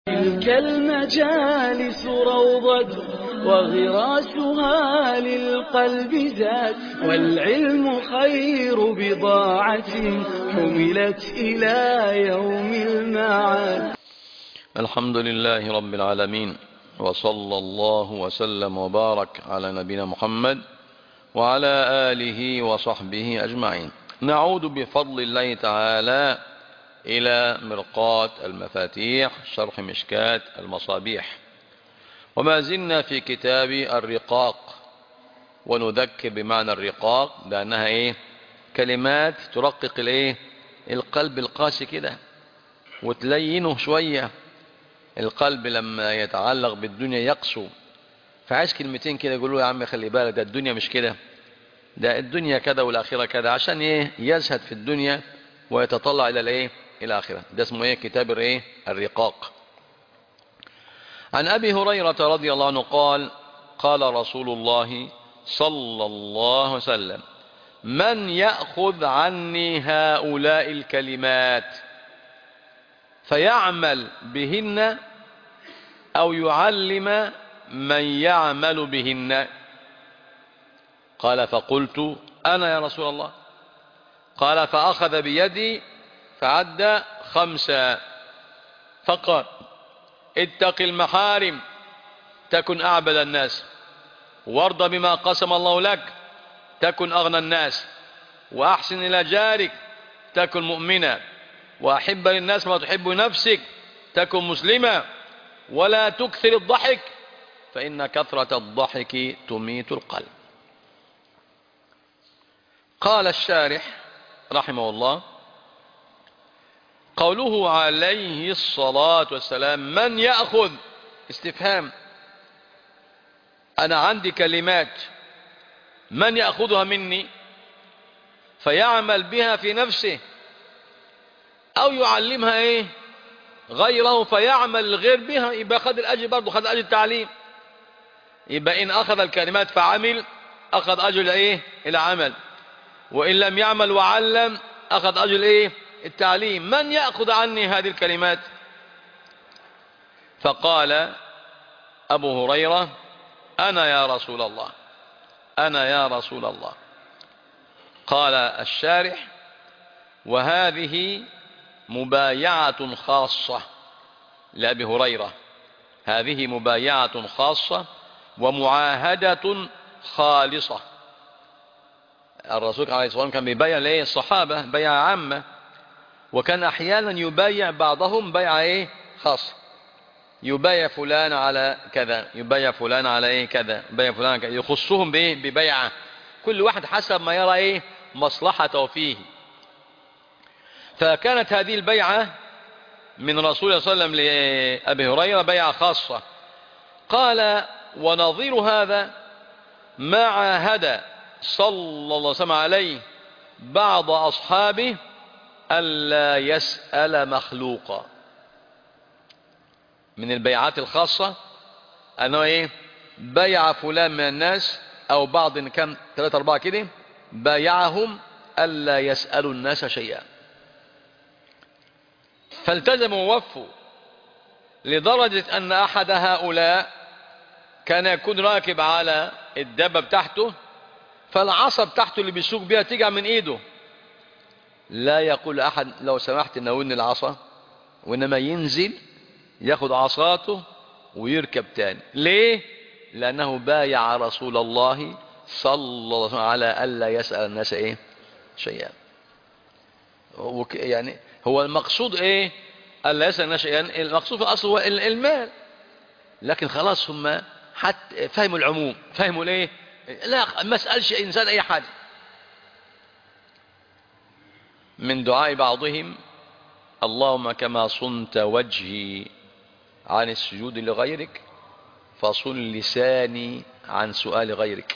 تلك المجالس روضة وغراسها للقلب زاد والعلم خير بضاعة حملت إلى يوم المعاد الحمد لله رب العالمين وصلى الله وسلم وبارك على نبينا محمد وعلى آله وصحبه أجمعين نعود بفضل الله تعالى إلى مرقات المفاتيح شرح مشكات المصابيح وما زلنا في كتاب الرقاق ونذكر بمعنى الرقاق لأنها إيه كلمات ترقق الإيه القلب القاسي كده وتلينه شوية القلب لما يتعلق بالدنيا يقسو فعايز كلمتين كده يقولوا يا عم خلي بالك ده الدنيا مش كده ده الدنيا كده والآخرة كده عشان إيه يزهد في الدنيا ويتطلع إلى الإيه إلى آخرة ده اسمه إيه كتاب الإيه الرقاق عن أبي هريرة رضي الله عنه قال قال رسول الله صلى الله عليه وسلم من يأخذ عني هؤلاء الكلمات فيعمل بهن أو يعلم من يعمل بهن قال فقلت أنا يا رسول الله قال فأخذ بيدي فعد خمسة فقال اتق المحارم تكن أعبد الناس وارض بما قسم الله لك تكن أغنى الناس وأحسن إلى جارك تكن مؤمنا وأحب للناس ما تحب نفسك تكن مسلما ولا تكثر الضحك فإن كثرة الضحك تميت القلب قال الشارح رحمه الله قوله عليه الصلاة والسلام من يأخذ استفهام أنا عندي كلمات من يأخذها مني فيعمل بها في نفسه أو يعلمها إيه غيره فيعمل الغير بها يبقى خد الأجر برضه خد أجر التعليم يبقى إن أخذ الكلمات فعمل أخذ أجر إيه العمل وإن لم يعمل وعلم أخذ أجر إيه التعليم من يأخذ عني هذه الكلمات فقال أبو هريرة أنا يا رسول الله أنا يا رسول الله قال الشارح وهذه مبايعة خاصة لأبي هريرة هذه مبايعة خاصة ومعاهدة خالصة الرسول عليه الصلاة والسلام كان بيبايع ليه الصحابة بيع عامة وكان أحيانا يبايع بعضهم بيع إيه خاصة يبايع فلان على كذا يبايع فلان على إيه كذا يبايع فلان كذا يخصهم بإيه ببيعة كل واحد حسب ما يرى إيه مصلحته فيه فكانت هذه البيعة من رسول الله صلى الله عليه وسلم لأبي هريرة بيعة خاصة قال ونظير هذا ما عاهد صلى الله عليه وسلم عليه بعض أصحابه ألا يسأل مخلوقا من البيعات الخاصة أنه إيه بيع فلان من الناس أو بعض إن كان ثلاثة أربعة كده بايعهم ألا يسألوا الناس شيئا فالتزموا ووفوا لدرجة أن أحد هؤلاء كان يكون راكب على الدابة بتاعته فالعصا بتاعته اللي بيسوق بيها تيجي من ايده لا يقول احد لو سمحت ناولني العصا وانما ينزل ياخد عصاته ويركب تاني ليه لانه بايع رسول الله صلى الله عليه وسلم على الا يسال الناس ايه شيئا يعني هو المقصود ايه الا يسال الناس شيئا المقصود في الاصل هو المال لكن خلاص هم حتى فهموا العموم فهموا ليه لا ما اسالش انسان اي حاجه من دعاء بعضهم اللهم كما صنت وجهي عن السجود لغيرك فصن لساني عن سؤال غيرك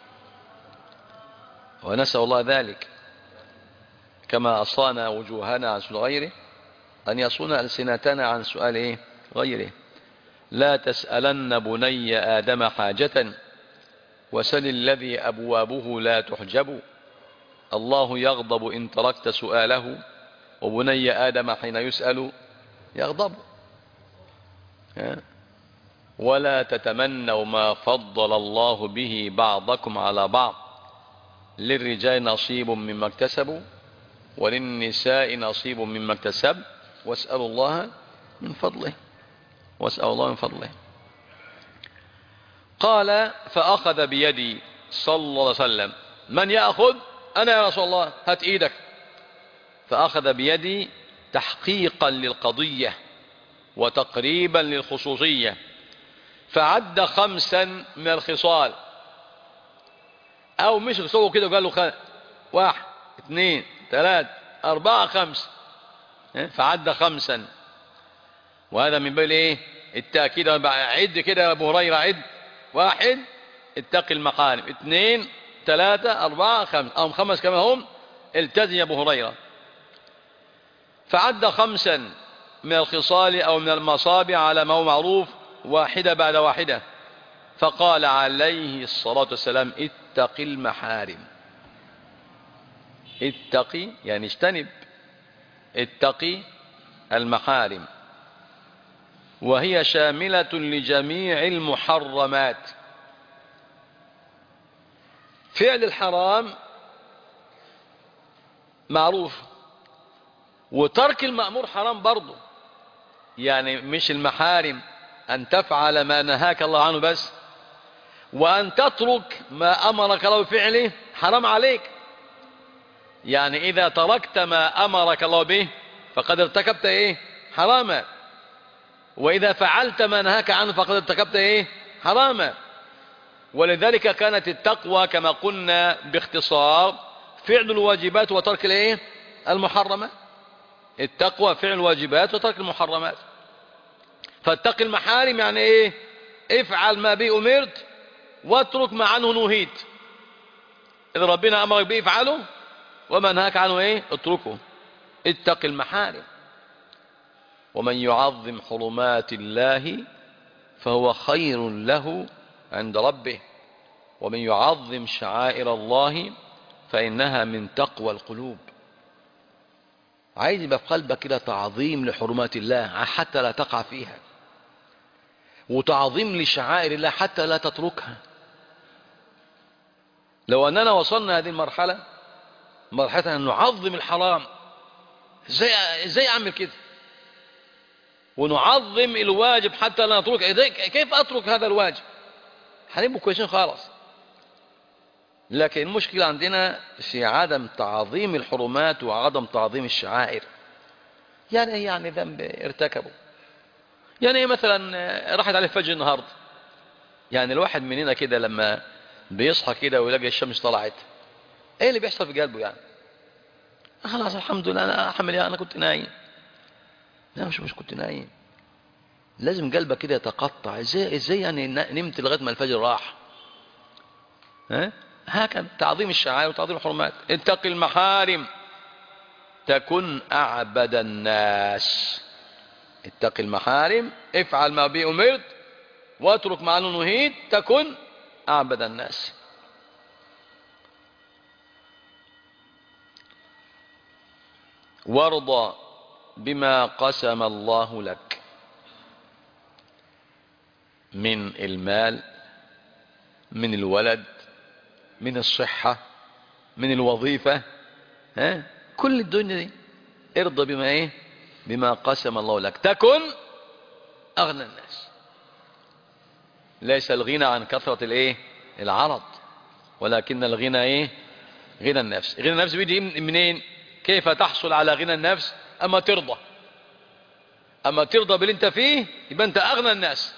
ونسأل الله ذلك كما أصان وجوهنا عن سؤال غيره أن يصون ألسنتنا عن سؤال إيه؟ غيره لا تسألن بني آدم حاجة وسل الذي أبوابه لا تحجب الله يغضب إن تركت سؤاله وبني آدم حين يسأل يغضب ها؟ ولا تتمنوا ما فضل الله به بعضكم على بعض للرجال نصيب مما اكتسبوا وللنساء نصيب مما اكتسب واسألوا الله من فضله واسأل الله من فضله قال فأخذ بيدي صلى الله عليه وسلم من يأخذ أنا يا رسول الله هات إيدك فأخذ بيدي تحقيقا للقضية وتقريبا للخصوصية فعد خمسا من الخصال أو مش خصوصه كده وقال له خ... واحد اثنين ثلاث أربعة خمس فعد خمسا وهذا من باب ايه التأكيد عد كده يا أبو هريرة عد واحد اتقي المحارم اثنين ثلاثة أربعة خمس أو خمس كما هم التزم يا أبو هريرة فعد خمسا من الخصال أو من المصابع على ما هو معروف واحدة بعد واحدة فقال عليه الصلاة والسلام اتق المحارم اتقي يعني اجتنب اتقي المحارم وهي شاملة لجميع المحرمات فعل الحرام معروف وترك المأمور حرام برضه يعني مش المحارم أن تفعل ما نهاك الله عنه بس وأن تترك ما أمرك الله بفعله حرام عليك يعني إذا تركت ما أمرك الله به فقد ارتكبت إيه حراما وإذا فعلت ما نهاك عنه فقد ارتكبت إيه حراما ولذلك كانت التقوى كما قلنا باختصار فعل الواجبات وترك الايه المحرمات التقوى فعل الواجبات وترك المحرمات فاتق المحارم يعني ايه افعل ما به امرت واترك ما عنه نهيت اذا ربنا امرك به افعله وما نهاك عنه ايه اتركه اتق المحارم ومن يعظم حرمات الله فهو خير له عند ربه ومن يعظم شعائر الله فإنها من تقوى القلوب عايز يبقى في قلبك كده تعظيم لحرمات الله حتى لا تقع فيها وتعظيم لشعائر الله حتى لا تتركها لو أننا وصلنا هذه المرحلة مرحلة أن نعظم الحرام ازاي ازاي اعمل كده ونعظم الواجب حتى لا نترك كيف اترك هذا الواجب هنبقوا كويسين خالص لكن المشكلة عندنا في عدم تعظيم الحرمات وعدم تعظيم الشعائر يعني ايه يعني ذنب ارتكبه يعني ايه مثلا راحت عليه فجر النهاردة يعني الواحد مننا كده لما بيصحى كده ويلاقي الشمس طلعت ايه اللي بيحصل في قلبه يعني خلاص الحمد لله انا احمل انا كنت نايم لا مش مش كنت نايم لازم قلبك كده يتقطع ازاي ازاي يعني نمت لغايه ما الفجر راح ها هكذا تعظيم الشعائر وتعظيم الحرمات اتق المحارم تكن اعبد الناس اتق المحارم افعل ما به امرت واترك ما عنه نهيت تكن اعبد الناس وارضى بما قسم الله لك من المال من الولد من الصحة من الوظيفة ها كل الدنيا دي ارضى بما ايه بما قسم الله لك تكن اغنى الناس ليس الغنى عن كثرة الايه العرض ولكن الغنى ايه غنى النفس غنى النفس بيجي منين كيف تحصل على غنى النفس اما ترضى اما ترضى باللي انت فيه يبقى انت اغنى الناس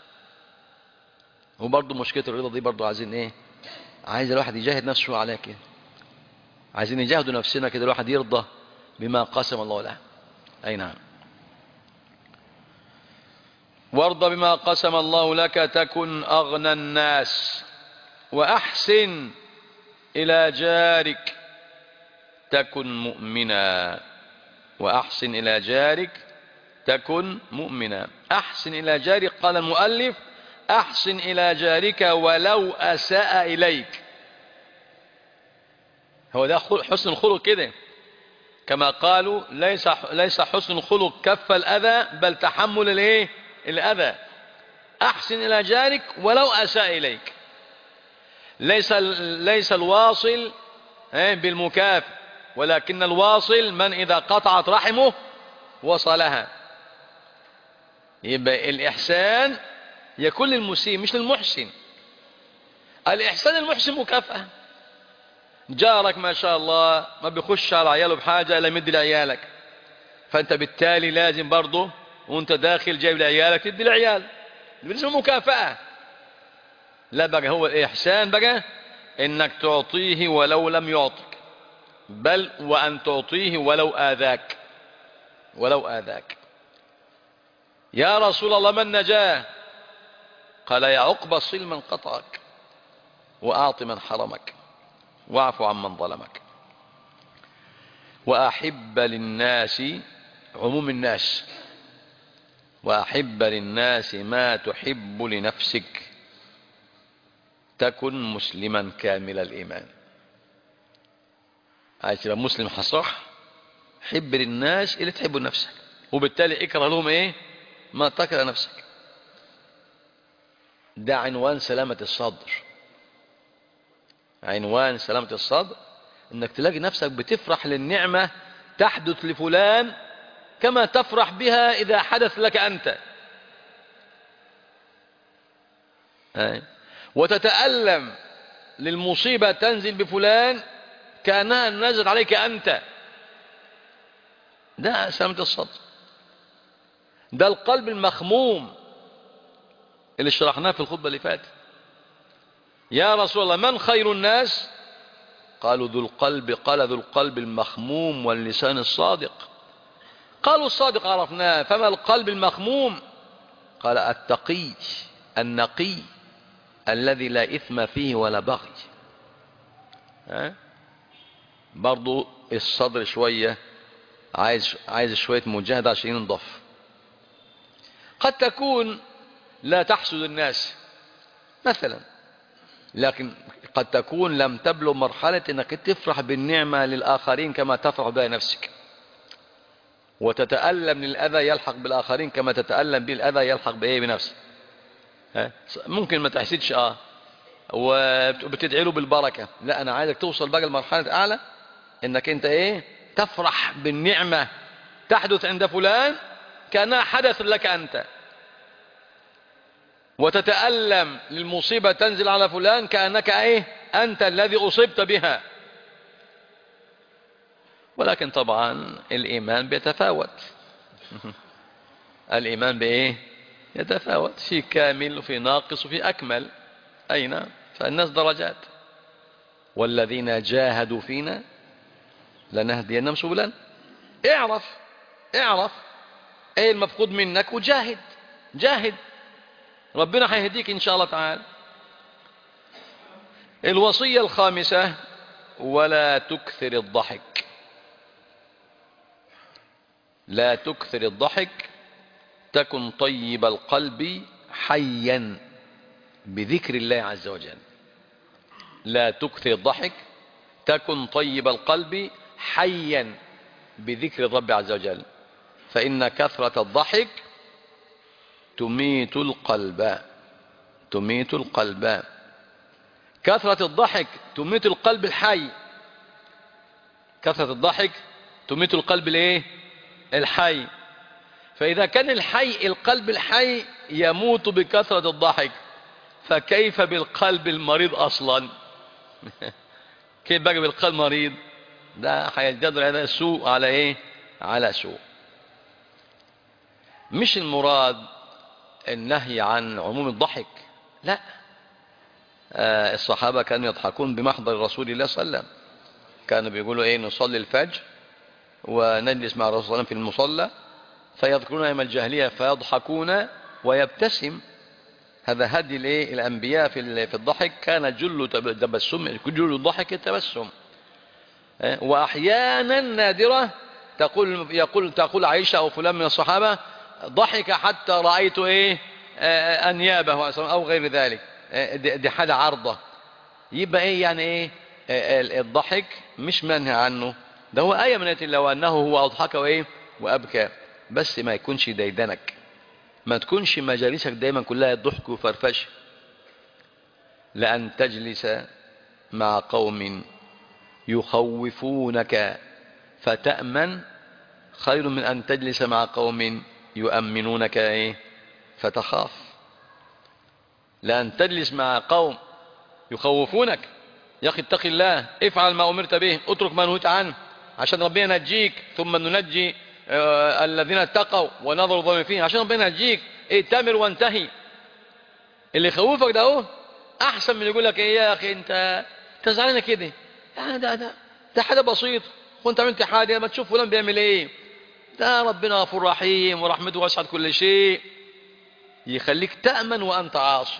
وبرضه مشكله الرضا دي برضه عايزين ايه عايز الواحد يجاهد نفسه شويه عليها كده عايزين نجاهدوا نفسنا كده الواحد يرضى بما قسم الله له اي نعم وارضى بما قسم الله لك تكن اغنى الناس واحسن الى جارك تكن مؤمنا وأحسن إلى جارك تكن مؤمنا أحسن إلى جارك قال المؤلف أحسن إلى جارك ولو أساء إليك هو ده حسن الخلق كده كما قالوا ليس ليس حسن الخلق كف الأذى بل تحمل الايه الأذى أحسن إلى جارك ولو أساء إليك ليس ليس الواصل بالمكافئ ولكن الواصل من إذا قطعت رحمه وصلها يبقى الإحسان يكون للمسيء مش للمحسن الإحسان المحسن مكافأة جارك ما شاء الله ما بيخش على عياله بحاجة إلا يمد لعيالك فأنت بالتالي لازم برضه وانت داخل جايب لعيالك تدي لعيال بالنسبة مكافأة لا بقى هو الإحسان بقى إنك تعطيه ولو لم يعطك بل وأن تعطيه ولو آذاك ولو آذاك يا رسول الله من نجاه قال يا عقبى صل من قطعك وأعط من حرمك واعف عن من ظلمك وأحب للناس عموم الناس وأحب للناس ما تحب لنفسك تكن مسلما كامل الإيمان عايز تبقى مسلم حصح حب للناس اللي تحب نفسك وبالتالي اكره لهم ايه ما تكره نفسك ده عنوان سلامة الصدر عنوان سلامة الصدر انك تلاقي نفسك بتفرح للنعمة تحدث لفلان كما تفرح بها اذا حدث لك انت أي. وتتألم للمصيبة تنزل بفلان كأنها نزلت عليك أنت ده سلامة الصدر ده القلب المخموم اللي شرحناه في الخطبة اللي فاتت يا رسول الله من خير الناس قالوا ذو القلب قال ذو القلب المخموم واللسان الصادق قالوا الصادق عرفناه فما القلب المخموم قال التقي النقي الذي لا إثم فيه ولا بغي ها؟ برضو الصدر شوية عايز, عايز شوية مجاهدة عشان ينضف قد تكون لا تحسد الناس مثلا لكن قد تكون لم تبلغ مرحلة انك تفرح بالنعمة للآخرين كما تفرح بها نفسك وتتألم للأذى يلحق بالآخرين كما تتألم بالأذى يلحق بإيه بنفسك ها؟ ممكن ما تحسدش اه وبتدعي له بالبركة لا انا عايزك توصل بقى لمرحلة اعلى انك انت ايه تفرح بالنعمة تحدث عند فلان كأنها حدث لك انت وتتألم للمصيبة تنزل على فلان كأنك ايه انت الذي اصبت بها ولكن طبعا الايمان بيتفاوت الايمان بايه يتفاوت في كامل وفي ناقص وفي أكمل أين فالناس درجات والذين جاهدوا فينا لنهدينهم سبلا اعرف اعرف ايه المفقود منك وجاهد جاهد ربنا هيهديك ان شاء الله تعالى الوصية الخامسة ولا تكثر الضحك لا تكثر الضحك تكن طيب القلب حيا بذكر الله عز وجل لا تكثر الضحك تكن طيب القلب حيا بذكر الرب عز وجل فإن كثرة الضحك تميت القلب تميت القلب كثرة الضحك تميت القلب الحي كثرة الضحك تميت القلب الايه الحي فإذا كان الحي القلب الحي يموت بكثرة الضحك فكيف بالقلب المريض أصلا كيف بقى بالقلب مريض ده هيزداد هذا سوء على ايه على سوء مش المراد النهي عن عموم الضحك لا آه الصحابة كانوا يضحكون بمحضر رسول الله صلى الله عليه وسلم كانوا بيقولوا ايه نصلي الفجر ونجلس مع الرسول صلى الله عليه وسلم في المصلى فيذكرون أيام الجاهلية فيضحكون ويبتسم هذا هدي الايه الأنبياء في في الضحك كان جل تبسم جل الضحك التبسم وأحيانا نادرة تقول يقول تقول عائشة أو فلان من الصحابة ضحك حتى رأيت إيه أنيابه أو غير ذلك دي حالة عرضة يبقى إيه يعني إيه الضحك مش منهي عنه ده هو آية من آيات الله وأنه هو أضحك وإيه وأبكى بس ما يكونش ديدنك ما تكونش مجالسك دايما كلها ضحك وفرفشه لأن تجلس مع قوم يخوفونك فتأمن خير من أن تجلس مع قوم يؤمنونك إيه فتخاف لأن تجلس مع قوم يخوفونك يا أخي اتق الله افعل ما أمرت به اترك ما نهيت عنه عشان ربنا ينجيك ثم ننجي آه الذين اتقوا ونظروا الظالمين فيه عشان ربنا ينجيك ائتمر وانتهي اللي يخوفك ده اهو احسن من يقول لك ايه يا اخي انت تزعلنا كده يعني ده ده ده حاجه بسيطه وانت عملت حاجه ما تشوف فلان بيعمل ايه ده ربنا غفور رحيم ورحمته واسعت كل شيء يخليك تأمن وأنت عاصي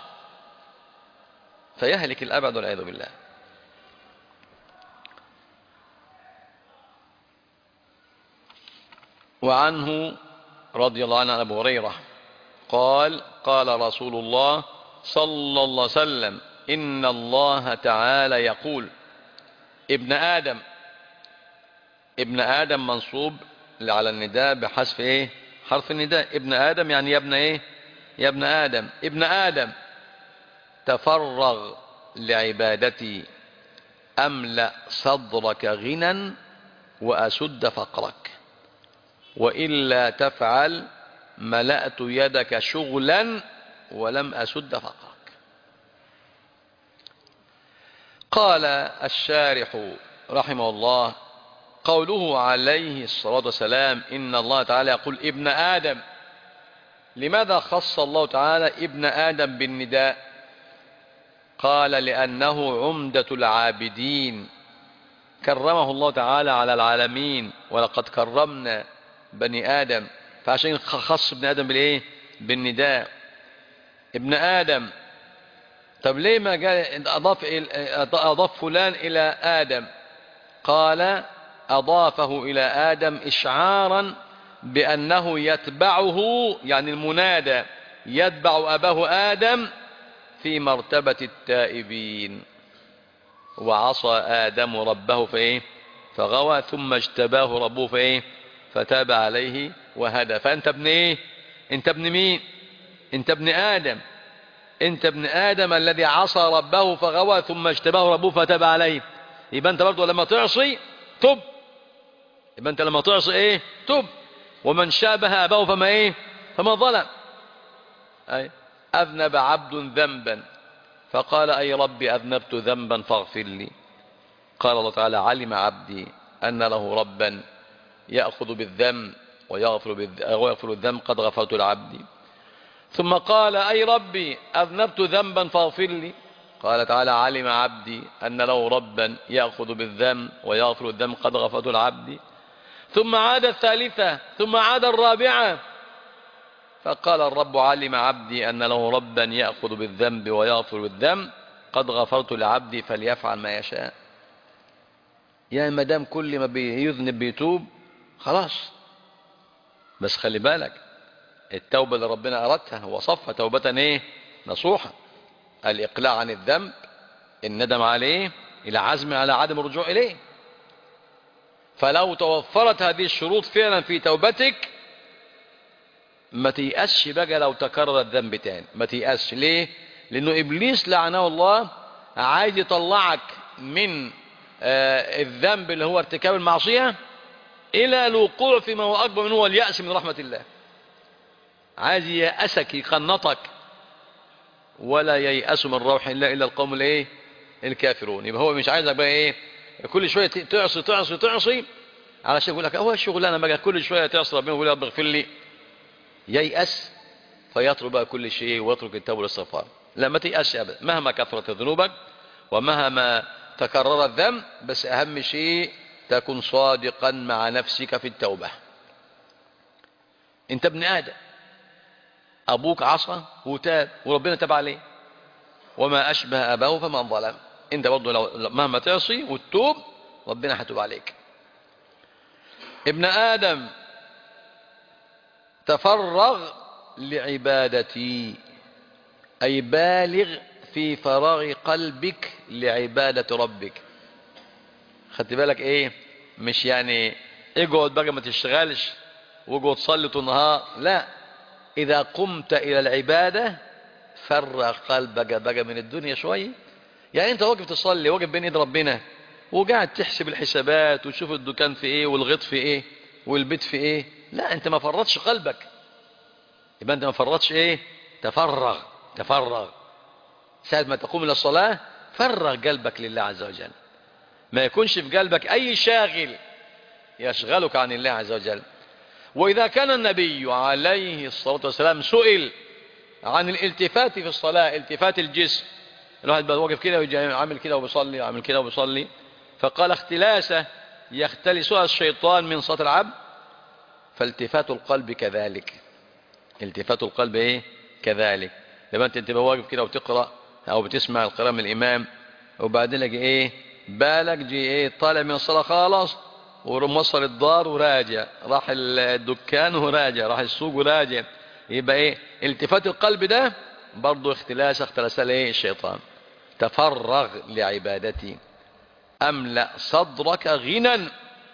فيهلك الأبد والعياذ بالله وعنه رضي الله عنه أبو هريرة قال قال رسول الله صلى الله عليه وسلم إن الله تعالى يقول ابن آدم ابن آدم منصوب على النداء بحذف ايه حرف النداء ابن آدم يعني يا ابن ايه يا ابن آدم ابن آدم تفرغ لعبادتي أملأ صدرك غنى وأسد فقرك وإلا تفعل ملأت يدك شغلا ولم أسد فقرك قال الشارح رحمه الله قوله عليه الصلاة والسلام إن الله تعالى يقول ابن آدم لماذا خص الله تعالى ابن آدم بالنداء قال لأنه عمدة العابدين كرمه الله تعالى على العالمين ولقد كرمنا بني آدم فعشان خص ابن آدم بالإيه بالنداء ابن آدم طب ليه ما قال أضاف, أضاف فلان إلى آدم قال أضافه إلى آدم إشعارا بأنه يتبعه يعني المنادى يتبع أباه آدم في مرتبة التائبين وعصى آدم ربه فإيه فغوى ثم اجتباه ربه فإيه فتاب عليه وهدى فأنت ابن إيه أنت ابن مين أنت ابن آدم أنت ابن آدم الذي عصى ربه فغوى ثم اجتباه ربه فتاب عليه يبقى أنت برضه لما تعصي تب يبقى أنت لما تعصي إيه تب ومن شابه أباه فما إيه فما ظلم أي أذنب عبد ذنبا فقال أي ربي أذنبت ذنبا فاغفر لي قال الله تعالى علم عبدي أن له ربا يأخذ بالذنب ويغفر, ويغفر الذنب قد غفرت لعبدي ثم قال أي ربي أذنبت ذنبا فاغفر لي قال تعالى علم عبدي أن له ربا يأخذ بالذنب ويغفر الذنب قد غفرت لعبدي ثم عاد الثالثة ثم عاد الرابعة فقال الرب علم عبدي أن له ربا يأخذ بالذنب ويغفر الذنب قد غفرت لعبدي فليفعل ما يشاء يا مدام كل ما بيذنب بيتوب خلاص بس خلي بالك التوبة اللي ربنا أردتها وصفها توبة ايه نصوحة الإقلاع عن الذنب الندم عليه إلى عزم على عدم الرجوع إليه فلو توفرت هذه الشروط فعلا في توبتك ما تيأسش بقى لو تكرر الذنب تاني ما تيأسش ليه لأنه إبليس لعنه الله عايز يطلعك من آه الذنب اللي هو ارتكاب المعصية إلى الوقوع فيما هو أكبر منه هو اليأس من رحمة الله عايز ييأسك يقنطك ولا ييأس من روح الله إلا القوم الايه الكافرون يبقى هو مش عايزك بقى ايه كل شوية تعصي تعصي تعصي علشان يقول لك هو الشغلانه بقى كل شوية تعصي ربنا يقول يا رب اغفر لي ييأس فيترك بقى كل شيء ويترك التوبة والاستغفار لا ما تيأسش أبدا مهما كثرت ذنوبك ومهما تكرر الذنب بس أهم شيء تكن صادقا مع نفسك في التوبة انت ابن آدم أبوك عصى وتاب وربنا تاب عليه وما أشبه أباه فمن ظلم انت برضه لو مهما تعصي وتتوب ربنا هتوب عليك ابن آدم تفرغ لعبادتي أي بالغ في فراغ قلبك لعبادة ربك خدت بالك ايه مش يعني اقعد بقى ما تشتغلش واقعد تصلي طول النهار لا إذا قمت إلى العبادة فرغ قلبك بقى من الدنيا شوية يعني أنت واقف تصلي واقف بين إيد ربنا وقاعد تحسب الحسابات وتشوف الدكان في إيه والغط في إيه والبيت في إيه لا أنت ما فرطش قلبك يبقى أنت ما فرطش إيه تفرغ تفرغ ساعة ما تقوم إلى الصلاة فرغ قلبك لله عز وجل ما يكونش في قلبك أي شاغل يشغلك عن الله عز وجل وإذا كان النبي عليه الصلاة والسلام سئل عن الالتفات في الصلاة التفات الجسم الواحد بقى واقف كده ويجي عامل كده وبيصلي عامل كده وبيصلي فقال اختلاسه يختلسها الشيطان من صوت العبد فالتفات القلب كذلك التفات القلب ايه كذلك لما انت تبقى واقف كده وتقرا او بتسمع القراءه من الامام وبعدين لك ايه بالك جي ايه طالع من الصلاه خالص وموصل الدار وراجع راح الدكان وراجع راح السوق وراجع يبقى ايه التفات القلب ده برضه اختلاس اختلاس الايه الشيطان تفرغ لعبادتي املا صدرك غنى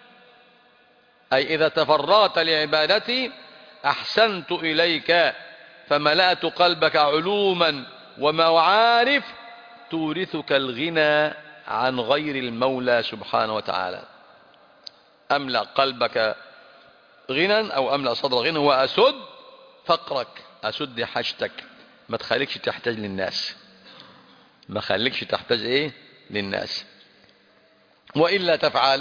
اي اذا تفرغت لعبادتي احسنت اليك فملأت قلبك علوما ومعارف تورثك الغنى عن غير المولى سبحانه وتعالى أملأ قلبك غنى أو أملأ صدر غنى وأسد فقرك أسد حاجتك ما تخليكش تحتاج للناس ما خليكش تحتاج إيه للناس وإلا تفعل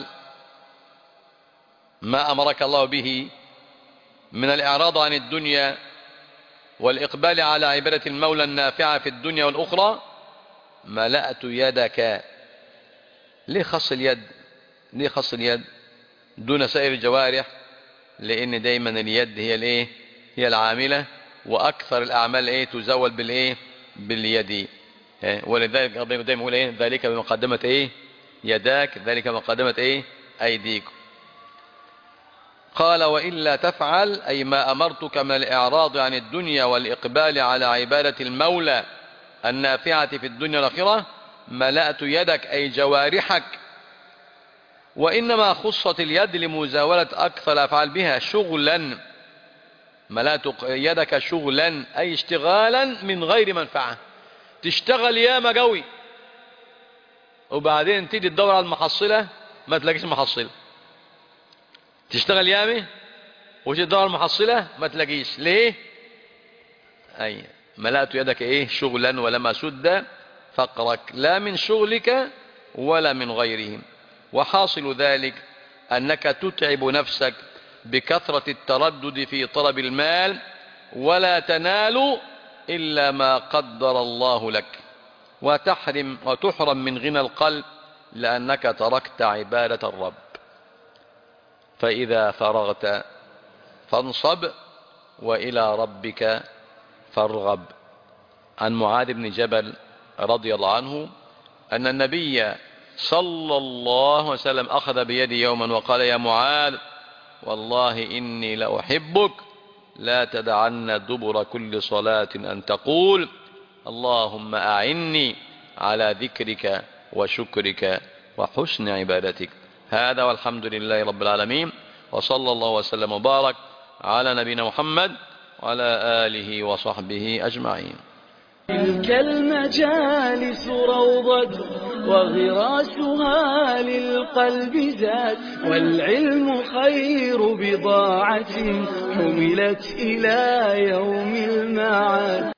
ما أمرك الله به من الإعراض عن الدنيا والإقبال على عبادة المولى النافعة في الدنيا والأخرى ملأت يدك ليه خص اليد ليه خص اليد دون سائر الجوارح لأن دايما اليد هي الايه هي العاملة وأكثر الأعمال ايه تزول بالايه باليد ولذلك دايما يقول ايه ذلك بمقدمة ايه يداك ذلك بمقدمة ايه أيديكم قال وإلا تفعل أي ما أمرتك من الإعراض عن الدنيا والإقبال على عبادة المولى النافعة في الدنيا والآخرة ملأت يدك أي جوارحك وإنما خصت اليد لمزاولة أكثر الأفعال بها شغلا ملأت يدك شغلا أي اشتغالا من غير منفعة تشتغل ياما قوي وبعدين تيجي تدور على المحصلة ما تلاقيش محصلة تشتغل يامي وتدور على المحصلة ما تلاقيش ليه أي ملأت يدك إيه شغلا ولما سد فقرك لا من شغلك ولا من غيرهم وحاصل ذلك أنك تتعب نفسك بكثرة التردد في طلب المال ولا تنال إلا ما قدر الله لك وتحرم وتحرم من غنى القلب لأنك تركت عبادة الرب فإذا فرغت فانصب وإلى ربك فارغب عن معاذ بن جبل رضي الله عنه أن النبي صلى الله عليه وسلم أخذ بيدي يوما وقال يا معاذ والله إني لأحبك لا تدعن دبر كل صلاة أن تقول اللهم أعني على ذكرك وشكرك وحسن عبادتك هذا والحمد لله رب العالمين وصلى الله وسلم وبارك على نبينا محمد وعلى آله وصحبه أجمعين تلك المجالس روضة وغراسها للقلب زاد والعلم خير بضاعة حملت إلى يوم المعاد